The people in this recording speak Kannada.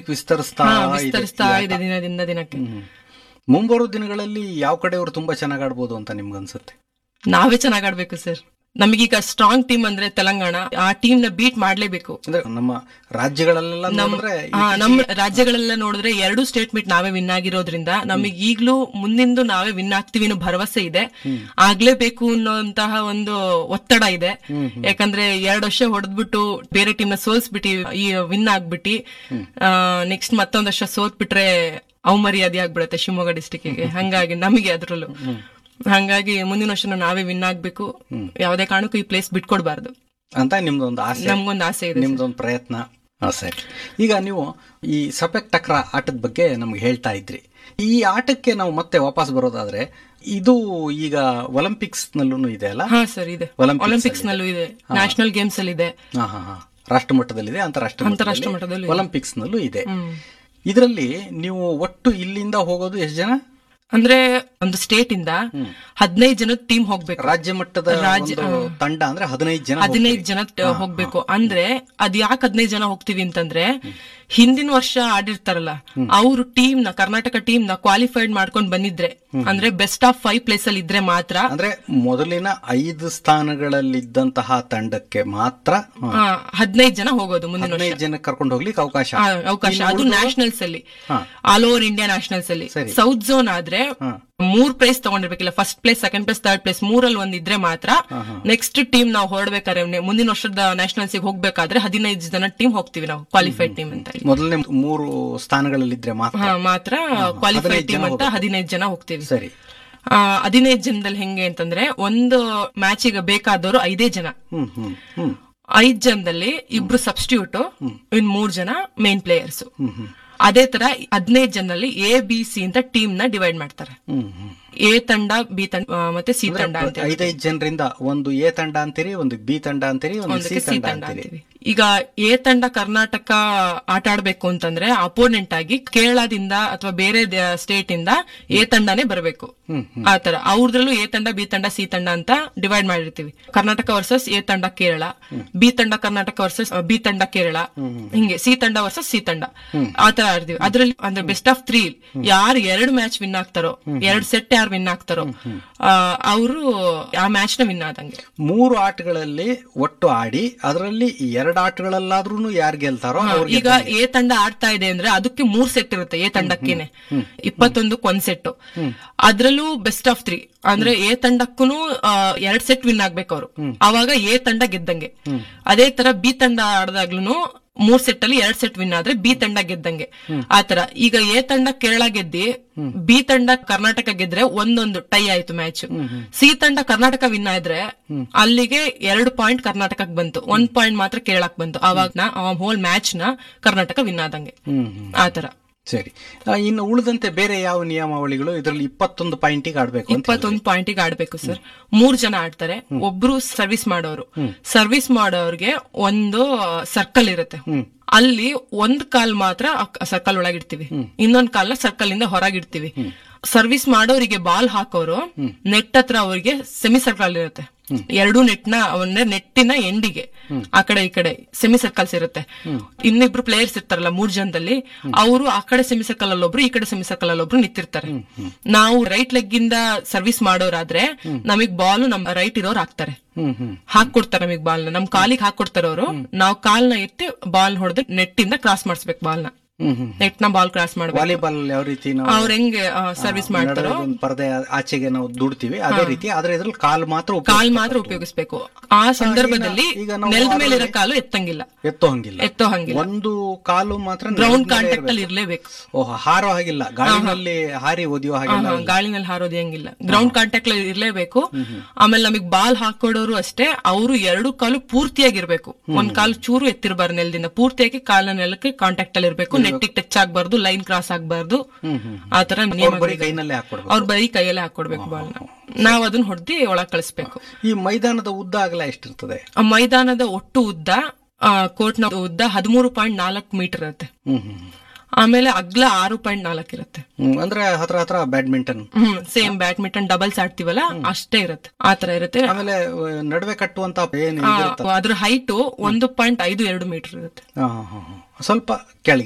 ವಿಸ್ತರಿಸ್ತಾ ಹಾ, ಇದೆ ವಿಸ್ತರಿಸ್ತಾ ಈ ಆಟ. ಇದೆ ದಿನದಿಂದ ದಿನಕ್ಕೆ ಹ್ಮ್. ಮುಂಬರೋ ದಿನಗಳಲ್ಲಿ ಯಾವ ಕಡೆಯವರು ತುಂಬಾ ಚೆನ್ನಾಗಿ ಆಡ್ಬೋದು ಅಂತ ನಿಮ್ಗನ್ಸುತ್ತೆ ನಾವೇ ಚೆನ್ನಾಗ್ ಆಡ್ಬೇಕು ಸರ್ ನಮಗೀಗ ಸ್ಟ್ರಾಂಗ್ ಟೀಮ್ ಅಂದ್ರೆ ತೆಲಂಗಾಣ ಆ ಟೀಮ್ ನ ಬೀಟ್ ಮಾಡ್ಲೇಬೇಕು ಅಂದ್ರೆ ನಮ್ಮ ರಾಜ್ಯಗಳಲ್ಲೆಲ್ಲ ನೋಡಿದ್ರೆ ಹಾ, ನಮ್ಮ ರಾಜ್ಯಗಳೆಲ್ಲ ನೋಡಿದ್ರೆ ಎರಡು ಸ್ಟೇಟ್ ಮೀಟ್ ನಾವೇ ವಿನ್ ಆಗಿರೋದ್ರಿಂದ ನಮಗೆ ಈಗ್ಲೂ ಮುಂದಿಂದು ನಾವೇ ವಿನ್ ಆಗ್ತೀವಿ ಅನ್ನೋ ಭರವಸೆ ಇದೆ ಆಗ್ಲೇಬೇಕು ಅನ್ನೋಂತಹ ಒಂದು ಒತ್ತಡ ಇದೆ ಯಾಕಂದ್ರೆ ಎರಡು ವರ್ಷ ಹೊಡೆದ್ಬಿಟ್ಟು ಬೇರೆ ಟೀಮ್ ನ ಸೋಲ್ಸ್ಬಿಟ್ಟು ಈ ವಿನ್ ಆಗ್ಬಿಟ್ಟು ನೆಕ್ಸ್ಟ್ ಮತ್ತೊಂದ್ ವರ್ಷ ಸೋತ್ಬಿಟ್ರೆ ಅವಮರ್ಯಾದೆ ಆಗ್ಬಿಡುತ್ತೆ ಶಿವಮೊಗ್ಗ ಡಿಸ್ಟಿಕ್ಗೆ ಹಂಗಾಗಿ ನಮಗೆ ಅದ್ರಲ್ಲೂ ಹಂಗಾಗಿ ಮುಂದಿನ ವರ್ಷ ನಾವೇ ವಿನ್ ಆಗ್ಬೇಕು ಯಾವ್ದೇ ಕಾರಣಕ್ಕೂ ಈ ಪ್ಲೇಸ್ ಬಿಟ್ಕೊಡ್ಬಾರ್ದು ಅಂತ ನಿಮ್ದೊಂದು ಆಸೆ ನಮ್ಗೊಂದು ಆಸೆ ಇದೆ ನಿಮ್ದೊಂದು ಪ್ರಯತ್ನ ಹಾ, ಸರಿ ಈಗ ನೀವು ಈ ಸಪೆಕ್ ಟಕ್ರ ಆಟದ ಬಗ್ಗೆ ನಮ್ಗೆ ಹೇಳ್ತಾ ಇದ್ರಿ ಈ ಆಟಕ್ಕೆ ನಾವು ಮತ್ತೆ ವಾಪಸ್ ಬರೋದಾದ್ರೆ ಇದು ಈಗ ಒಲಿಂಪಿಕ್ಸ್ ನಲ್ಲೂ ಇದೆ ಅಲ್ಲ ಹಾ ಸರ್ ಇದೆ Olympics ಒಲಿಂಪಿಕ್ಸ್ ನಲ್ಲೂ ಇದೆ ನ್ಯಾಷನಲ್ ಗೇಮ್ಸ್ ಅಲ್ಲಿ ಇದೆ ಹಾ ಹಾ ಹಾ ರಾಷ್ಟ್ರ ಮಟ್ಟದಲ್ಲಿದೆ ಅಂತಾರಾಷ್ಟ್ರ ಅಂತಾರಾಷ್ಟ್ರ ಮಟ್ಟದಲ್ಲೂ ಇದೆ. ಒಲಿಂಪಿಕ್ಸ್ ನಲ್ಲೂ ಇದೆ ಇದರಲ್ಲಿ ನೀವು ಒಟ್ಟು ಇಲ್ಲಿಂದ ಹೋಗೋದು ಎಷ್ಟು ಜನ ಅಂದ್ರೆ ಒಂದು ಸ್ಟೇಟ್ ಇಂದ ಹದಿನೈದು ಜನ ಟೀಮ್ ಹೋಗ್ಬೇಕು ರಾಜ್ಯ ಮಟ್ಟದ ಒಂದು ತಂಡ ಅಂದ್ರೆ ಹದಿನೈದು ಜನ ಹದಿನೈದು ಜನ ಟ- ಹೋಗ್ಬೇಕು ಅಂದ್ರೆ ಅದ್ ಯಾಕೆ ಹದಿನೈದು ಜನ ಹೋಗ್ತೀವಿ ಅಂತಂದ್ರೆ ಹಿಂದಿನ ವರ್ಷ ಆಡಿರ್ತಾರಲ್ಲ ಅವರು ಟೀಮ್ ನ ಕರ್ನಾಟಕ ಟೀಮ್ ನ ಕ್ವಾಲಿಫೈಡ್ ಮಾಡ್ಕೊಂಡ್ ಬಂದಿದ್ರೆ ಅಂದ್ರೆ ಬೆಸ್ಟ್ ಆಫ್ ಫೈವ್ ಪ್ಲೇಸ್ ಅಲ್ಲಿ ಇದ್ರೆ ಮಾತ್ರ ಅಂದ್ರೆ ಮೊದಲಿನ ಐದು ಸ್ಥಾನಗಳಲ್ಲಿದ್ದಂತಹ ತಂಡಕ್ಕೆ ಮಾತ್ರ ಹ, ಹದಿನೈದು ಜನ ಹೋಗೋದು ಮುಂದಿನ ವರ್ಷ ಹದಿನೈದು ಜನ ಕರ್ಕೊಂಡು ಹೋಗ್ಲಿಕ್ಕೆ ಅವಕಾಶ ಆ, ಅವಕಾಶ ಅದು ನ್ಯಾಷನಲ್ಸ್ ಅಲ್ಲಿ ಆಲ್ ಓವರ್ ಇಂಡಿಯಾ ನ್ಯಾಷನಲ್ಸ್ ಅಲ್ಲಿ ಸೌತ್ ಝೋನ್ ಆದ್ರೆ ಮೂರ್ ಪ್ರೈಸ್ ತಗೊಂಡಿರ್ಬೇಕಿಲ್ಲ first place second place third place ಮೂರಲ್ಲಿ ಒಂದ್ ಇದ್ರೆ ಮಾತ್ರ ನೆಕ್ಸ್ಟ್ ಟೀಮ್ ನಾವು ಹೊರಡ್ಬೇಕಾದ್ರೆ ನೆ- ಮುಂದಿನ ವರ್ಷದ ನ್ಯಾಷನಲ್ಸ್ ಹೋಗ್ಬೇಕಾದ್ರೆ ಹದಿನೈದು ಜನ ಟೀಮ್ ಹೋಗ್ತೀವಿ ನಾವು ಕ್ವಾಲಿಫೈಡ್ ಟೀಮ್ ಅಂತ ಹೇಳಿ ಮೊದಲನೇ ಮೂರು ಸ್ಥಾನಗಳಲ್ಲಿದ್ರೆ ಮಾತ್ರ ಹಾ, ಮಾತ್ರ ಕ್ವಾಲಿಫೈಡ್ ಟೀಮ್ ಅಂತ ಹದಿನೈದು ಜನ ಹೋಗ್ತೀವಿ ಸರಿ ಆ, ಹದಿನೈದು ಜನದಲ್ಲಿ ಹೆಂಗೆ ಅಂತಂದ್ರೆ ಒಂದು ಮ್ಯಾಚಿಗೆ ಬೇಕಾದವರು ಐದೇ ಜನ ಹ್ಮ್ ಹ್ಮ್ ಹ್ಮ್ ಐದ್ ಜನದಲ್ಲಿ ಇಬ್ರು ಸಬ್ಸ್ಟಿಟ್ಯೂಟ್ ಇನ್ ಮೂರ್ ಜನ ಮೇನ್ ಪ್ಲೇಯರ್ಸ್ ಅದೇ ತರ ಹದಿನೈದು ಜನರಲ್ಲಿ ಎ ಬಿ ಸಿ ಅಂತ ಟೀಮ್ ನ ಡಿವೈಡ್ ಮಾಡ್ತಾರೆ ಹ್ಮ್ ಹ್ಮ್ ಎ ತಂಡ ಬಿ ತಂಡ ಆ, ಮತ್ತೆ ಸಿ ತಂಡ ಅಂತ ಹೇಳಿ. ಐದೈದು ಜನರಿಂದ ಒಂದು ಎ ತಂಡ ಅಂತೀರಿ ಒಂದು ಬಿ ತಂಡ ಅಂತೀರಿ ಒಂದು ಸಿ ಒಂದಕ್ಕೆ ಸಿ ತಂಡ ತಂಡ ಅಂತೀರಿ ಅಂತೀವಿ ಈಗ ಎ ತಂಡ ಕರ್ನಾಟಕ ಆಟ ಆಡ್ಬೇಕು ಅಂತಂದ್ರೆ ಅಪೋನೆಂಟ್ ಆಗಿ ಕೇರಳದಿಂದ ಅಥವಾ ಬೇರೆ ಸ್ಟೇಟ್ ಇಂದ ಎ ತಂಡನೇ ಬರಬೇಕು ಆತರ ಅವ್ರದ್ರಲ್ಲೂ ಎ ತಂಡ ಬಿ ತಂಡ ಸಿ ತಂಡ ಅಂತ ಡಿವೈಡ್ ಮಾಡಿರ್ತೀವಿ ಕರ್ನಾಟಕ ವರ್ಸಸ್ ಎ ತಂಡ ಕೇರಳ ಬಿ ತಂಡ ಕರ್ನಾಟಕ ವರ್ಸಸ್ ಬಿ ತಂಡ ಕೇರಳ ಹಿಂಗೆ ಸಿ ತಂಡ ವರ್ಸಸ್ ಸಿ ತಂಡ ಆತರ ಆಡ್ತೀವಿ ಅದ್ರಲ್ಲಿ ಅಂದ್ರೆ ಬೆಸ್ಟ್ ಆಫ್ ತ್ರೀ ಯಾರು ಎರಡು ಮ್ಯಾಚ್ ವಿನ್ ಆಗ್ತಾರೋ ಎರಡ್ ಸೆಟ್ ಯಾರು ವಿನ್ ಆಗ್ತಾರೋ ಅವರು ಆ ಮ್ಯಾಚ್ ನ ವಿನ್ ಆದಂಗೆ ಮೂರು ಆಟಗಳಲ್ಲಿ ಒಟ್ಟು ಆಡಿ ಅದರಲ್ಲಿ ಎರಡು ಆಟಗಳಲ್ಲಾದ್ರೂ ಯಾರು ಗೆಲ್ತಾರೋ ಅವ್ರಿಗೆ ಈಗ ಎ ತಂಡ ಆಡ್ತಾ ಇದೆ ಅಂದ್ರೆ ಅದಕ್ಕೆ ಮೂರ್ ಸೆಟ್ ಇರುತ್ತೆ ಎ ತಂಡಕ್ಕೇನೆ ಇಪ್ಪತ್ತೊಂದಕ್ಕೆ ಒಂದ್ ಸೆಟ್ ಅದ್ರಲ್ಲೂ ಬೆಸ್ಟ್ ಆಫ್ ತ್ರೀ ಅಂದ್ರೆ ಎ ತಂಡಕ್ಕೂ ಎರಡ್ ಸೆಟ್ ವಿನ್ ಆಗ್ಬೇಕು ಅವರು ಅವಾಗ ಎ ತಂಡ ಗೆದ್ದಂಗೆ ಅದೇ ತರ ಬಿ ತಂಡ ಆಡ್ದಾಗ್ಲೂ ಮೂರ್ ಸೆಟ್ ಅಲ್ಲಿ ಎರಡ್ ಸೆಟ್ ವಿನ್ ಆದ್ರೆ ಬಿ ತಂಡ ಗೆದ್ದಂಗೆ ಆತರ ಈಗ ಎ ತಂಡ ಕೇರಳ ಗೆದ್ದಿ ಬಿ ತಂಡ ಕರ್ನಾಟಕ ಗೆದ್ರೆ ಒಂದೊಂದು ಟೈ ಆಯ್ತು ಮ್ಯಾಚ್ ಸಿ ತಂಡ ಕರ್ನಾಟಕ ವಿನ್ ಆದ್ರೆ ಅಲ್ಲಿಗೆ ಎರಡು ಪಾಯಿಂಟ್ ಕರ್ನಾಟಕಕ್ಕೆ ಬಂತು ಒಂದ್ ಪಾಯಿಂಟ್ ಮಾತ್ರ ಕೇರಳಕ್ ಬಂತು ಅವಾಗ ಹೋಲ್ ಮ್ಯಾಚ್ ನ ಕರ್ನಾಟಕ ವಿನ್ ಆದಂಗೆ ಹ್ಮ್ ಹ್ಮ್ ಆತರ ಸರಿ ಆ, ಇನ್ನು ಉಳಿದಂತೆ ಬೇರೆ ಯಾವ ನಿಯಮಾವಳಿಗಳು ಇದರಲ್ಲಿ ಇಪ್ಪತ್ತೊಂದು ಪಾಯಿಂಟಿಗೆ ಆಡ್ಬೇಕು ಅಂತ ಇಪ್ಪತ್ತೊಂದು ಪಾಯಿಂಟಿಗೆ ಆಡ್ಬೇಕು ಸರ್ ಮೂರ್ ಜನ ಆಡ್ತಾರೆ ಒಬ್ರು ಸರ್ವಿಸ್ ಮಾಡೋರು ಸರ್ವಿಸ್ ಮಾಡೋರ್ಗೆ ಒಂದು ಸರ್ಕಲ್ ಇರುತ್ತೆ ಅಲ್ಲಿ ಒಂದ್ ಕಾಲ್ ಮಾತ್ರ ಸರ್ಕಲ್ ಒಳಗಿಡ್ತೀವಿ ಇನ್ನೊಂದ್ ಕಾಲ್ನ ಸರ್ಕಲ್ ಇಂದ ಹೊರಗಿಡ್ತೀವಿ ಸರ್ವಿಸ್ ಮಾಡೋರಿಗೆ ಬಾಲ್ ಹಾಕೋರು ನೆಟ್ ಹತ್ರ ಅವ್ರಿಗೆ ಸೆಮಿ ಸರ್ಕಲ್ ಇರುತ್ತೆ ಎರಡು ನೆಟ್ನ ಅವನ್ನ ನೆಟ್ಟಿನ ಎಂಡಿಗೆ ಆ ಕಡೆ ಈ ಕಡೆ ಸೆಮಿ ಸರ್ಕಲ್ಸ್ ಇರುತ್ತೆ ಇನ್ನಿಬ್ರು ಪ್ಲೇಯರ್ಸ್ ಇರ್ತಾರಲ್ಲ ಮೂರ್ ಜನದಲ್ಲಿ ಅವರು ಆ ಕಡೆ ಸೆಮಿ ಸರ್ಕಲ್ ಅಲ್ಲಿ ಒಬ್ರು ಈ ಕಡೆ ಸೆಮಿ ಸರ್ಕಲ್ ಅಲ್ಲಿ ಒಬ್ರು ನಿಂತಿರ್ತಾರೆ ನಾವು ರೈಟ್ ಲೆಗ್ ಇಂದ ಸರ್ವಿಸ್ ಮಾಡೋರಾದ್ರೆ ನಮಗ್ ಬಾಲ್ ನಮ್ ರೈಟ್ ಇರೋರು ಹಾಕ್ತಾರೆ ಹ್ಮ್ ಹ್ಮ್ ಹಾಕೊಡ್ತಾರೆ ನಮಗ್ ಬಾಲ್ ನಮ್ ಕಾಲಿಗೆ ಹಾಕೊಡ್ತಾರೆ ಅವರು ನಾವು ಕಾಲ್ನ ಎತ್ತಿ ಬಾಲ್ ಹೊಡೆದು ನೆಟ್ ಇಂದ ಕ್ರಾಸ್ ಮಾಡಿಸ್ಬೇಕು ಬಾಲ್ನ ಹ್ಮ್ ಹ್ಮ್ ನೆಟ್ ನ ಬಾಲ್ ಕ್ರಾಸ್ ಮಾಡ್ಬೇಕು ವಾಲಿಬಾಲ್ ಯಾವ ರೀತಿ ನಾವು ಅವ್ರ ಹೆಂಗೆ ಸರ್ವಿಸ್ ಮಾಡ್ತಾರೋ ನಡುವೆ ಒಂದು ಪರದೆ ಆಚೆಗೆ ನಾವು ದುಡ್ತೀವಿ ಅದೇ ರೀತಿ ಆದ್ರೆ ಇದ್ರಲ್ಲಿ ಕಾಲ್ ಮಾತ್ರ ಉಪಯೋಗ- ಕಾಲ್ ಮಾತ್ರ ಉಪಯೋಗಿಸ್ಬೇಕು ಆ ಸಂದರ್ಭದಲ್ಲಿ ಈಗ ನಾವು ನೆಲದ ಮೇಲೆ ಇರೋ ಕಾಲು ಎತ್ತಂಗಿಲ್ಲ ಎತ್ತೋ ಹಂಗಿಲ್ಲ ಎತ್ತೋ ಹಂಗಿಲ್ಲ ಒಂದು ಕಾಲು ಮಾತ್ರ ಗ್ರೌಂಡ್ ನೆಲದ ಮೇಲೆ ಕಾಂಟ್ಯಾಕ್ಟ್ ಅಲ್ಲಿ ಇರ್ಲೇಬೇಕು ಓಹ್ ಹಾರೋ ಹಾಗಿಲ್ಲ ಗಾಳಿನಲ್ಲಿ ಹಾರಿ ಓದಿಯೋ ಹಾಗಿಲ್ಲ ಹಾ, ಗಾಳಿನಲ್ಲಿ ಹಾರೋದು ಹೆಂಗಿಲ್ಲ ಗ್ರೌಂಡ್ ಕಾಂಟ್ಯಾಕ್ಟ್ ಅಲ್ಲಿ ಇರ್ಲೇಬೇಕು ಆಮೇಲೆ ನಮಗ್ ಬಾಲ್ ಹಾಕೊಡೋರು ಅಷ್ಟೇ ಅವರು ಎರಡು ಕಾಲು ಪೂರ್ತಿಯಾಗಿರ್ಬೇಕು ಒಂದ್ ಕಾಲು ಚೂರು ಎತ್ತಿರಬಾರ್ದು ನೆಲದಿಂದ ಪೂರ್ತಿಯಾಗಿ ಕಾಲ ನೆಲಕ್ಕೆ ಕಾಂಟ್ಯಾಕ್ಟ್ ಅಲ್ಲಿ ಇರ್ಬೇಕು ನೆಟ್ಟಿಗೆ ಟಚ್ ಆಗ್ಬಾರ್ದು ಲೈನ್ ಕ್ರಾಸ್ ಆಗ್ಬಾರ್ದು ಆತರ ಬರೀ ಕೈನಲ್ಲೇ ಹಾಕೊಡ್ಬೇಕು ಅವ್ರ ಬರೀ ಕೈಯಲ್ಲೇ ಹಾಕೊಡ್ಬೇಕು ಬಾಲ್ನ ನಾವ್ ಅದನ್ನ ಹೊಡೆದಿ ಒಳಗ್ ಕಳಿಸ್ಬೇಕು ಈ ಮೈದಾನದ ಉದ್ದ ಅಗಲ ಎಷ್ಟಿರ್ತದೆ ಆ ಮೈದಾನದ ಒಟ್ಟು ಉದ್ದ ಕೋರ್ಟ್ನ ಉದ್ದ ಹದಿಮೂರು ಪಾಯಿಂಟ್ ನಾಲ್ಕು ಮೀಟರ್ ಇರುತ್ತೆ ಹ್ಮ್ ಹ್ಮ್ ಆಮೇಲೆ ಅಗ್ಲ ಆರು ಪಾಯಿಂಟ್ ನಾಲ್ಕು ಇರುತ್ತೆ ಹ್ಮ್ ಅಂದ್ರೆ ಹತ್ರ ಹತ್ರ ಬ್ಯಾಡ್ಮಿಂಟನ್ ಹ್ಮ್ ಸೇಮ್ ಬ್ಯಾಡ್ಮಿಂಟನ್ ಡಬಲ್ಸ್ ಆಡ್ತೀವಲ್ಲ ಅಷ್ಟೇ ಇರುತ್ತೆ ಆತರ ಇರುತ್ತೆ ಆಮೇಲೆ ಅಹ್, ನಡುವೆ ಕಟ್ಟುವಂತ ಏನು ಆ, ಅದ್ರ ಹೈಟ್ ಒಂದು ಪಾಯಿಂಟ್ ಐದು ಎರಡು ಮೀಟರ್ ಇರುತ್ತೆ ಹಾ, ಹಾ, ಹಾ. ಸ್ವಲ್ಪ ಕೆಳಗೆ